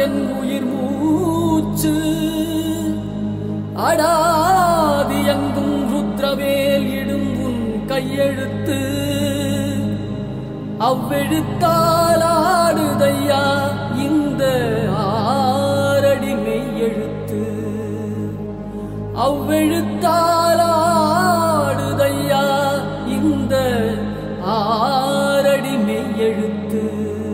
என் உயிர் மூச்சு அடாதி எங்கும் ருத்ரவேல் இடும் உன் கையெழுத்து அவ்வெழுத்தால் ஆடுதையா இந்த ஆரடி மெய்யெழுத்து அவ்வெழுத்தால் ஆடுதையா இந்த ஆரடி மெய்யெழுத்து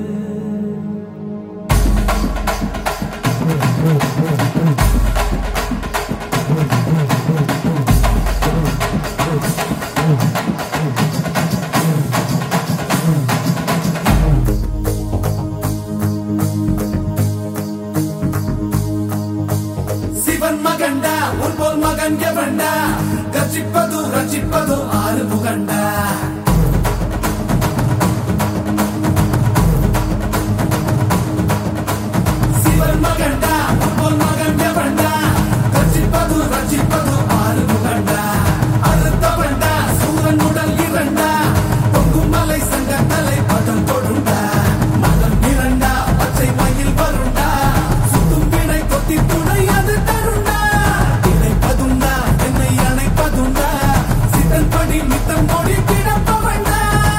சிவன் மகண்டா உன் போல் மகன் எவன்டா கர்ஜிப்பது ரட்சிப்பது ஆறு முகண்டா சிவன் மகண்டா உன் போல் மகன் எவன்டா கர்ஜிப்பது ரட்சிப்பது ஆறு முகண்டா அறுத்தவன்டா சூரன் உடல் இரண்டா பொங்கும் மலை சங்க தலை பதம் கொடுண்டா மதம் இரண்டா பச்சை மயில் வருண்டா சுத்தும் வினை கொத்தி துணை அது தருண்டா இணைப்பதுண்டா என்னை அணைப்பதுண்டா சித்தன் படி மித்தம் மொழி கிடப்பவண்டா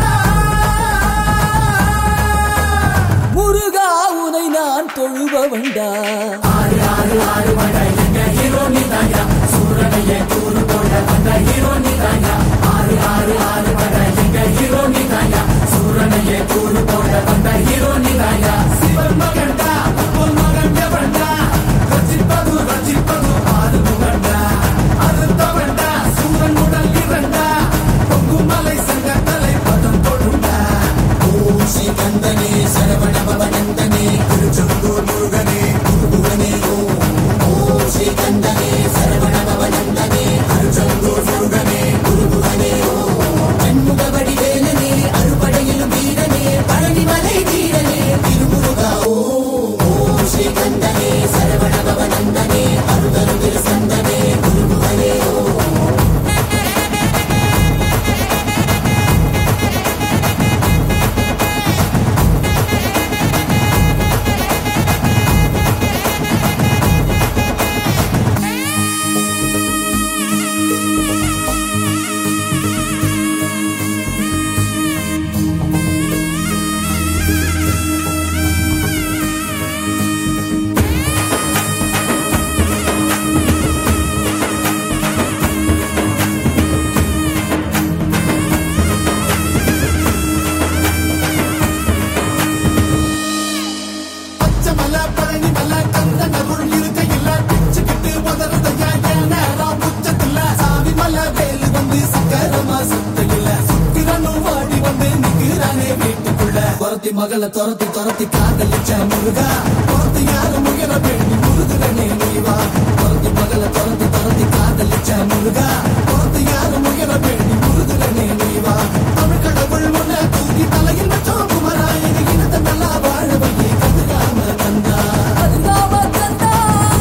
முருகா உனை நான் தொழுபவண்டா ஆறு ஆறு ஆறு வட எங்க ஹீரோ நீதாயா சூரனையே கூறு போட வந்த ஹீரோ நீதாயா ஆறு ஆறு ஆறு வட எங்க ஹீரோ நீதாயா சூரனையே கூறு போட வந்த ஹீரோ நீதாயா சிவன் மகன்டா உன் மகன் எவன்டா ரசிப்பது ரசிப்பது ஆறு முகண்டா அறுத்தவன்டா சூரன் உடல் இரண்டா பொங்கும் மலை சங்க தலை பதம் கொடுண்டா ஓம் ஸ்ரீ கந்தனே சரவண பவனந்தனே திருச்செந்தூர் முருகனே குருகுகனே ஓம் ஓம் ஸ்ரீ கந்தனே சரவண பவனந்தனே திருச்செந்தூர் முருகனே குருகுகனே ஓம் கண்முகவடி வேலனே அறுபடையிலும் வீரனே பழனிமலை வீரனே திருமுருகா ஓம் ஓம் ஸ்ரீ கந்தனே சரவண பவனந்தனே அருதருதில் சந்தனே குருகுகனே ஓம் பச்சைமல பழனிமல கந்தன் அருள் இருக்கையில பிச்சுக்கிட்டு உதறதையா என் நேரம் உச்சத்துல சாமி மலை வேலு வந்து சக்கரமா சுத்தையில சுக்கிரனும் வாடி வந்து நிக்கிறானே வீட்டுக்குள்ள துரத்தி மகளை துரத்தி துரத்தி காதலிச்ச முருகா துரத்தி யாரும் உயர வேண்டி முருகனே நீவா துரத்தி மகளை துரத்தி துரத்தி காதலிச்ச முருகா துரத்தி யாரும் உயர வேண்டி முருகனே நீவா தமிழ் கடவுள் முன்ன தூக்கி தலையில் வச்சோம் குமரா எங்க இனத்தை நல்லா வாழ வையே கதிராம தந்தா அதுதாம தந்தா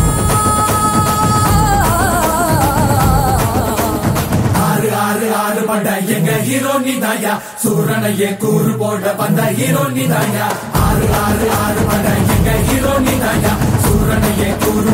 ஆறு ஆறு ஆறு பண்ட எங்க ஹீரோ நீதாயா சூரனையே கூறு போட வந்த ஹீரோ நீதாயா ஆறு ஆறு ஆறு பண்ட எங்க ஹீரோ நீதாயா சூரனையே கூறு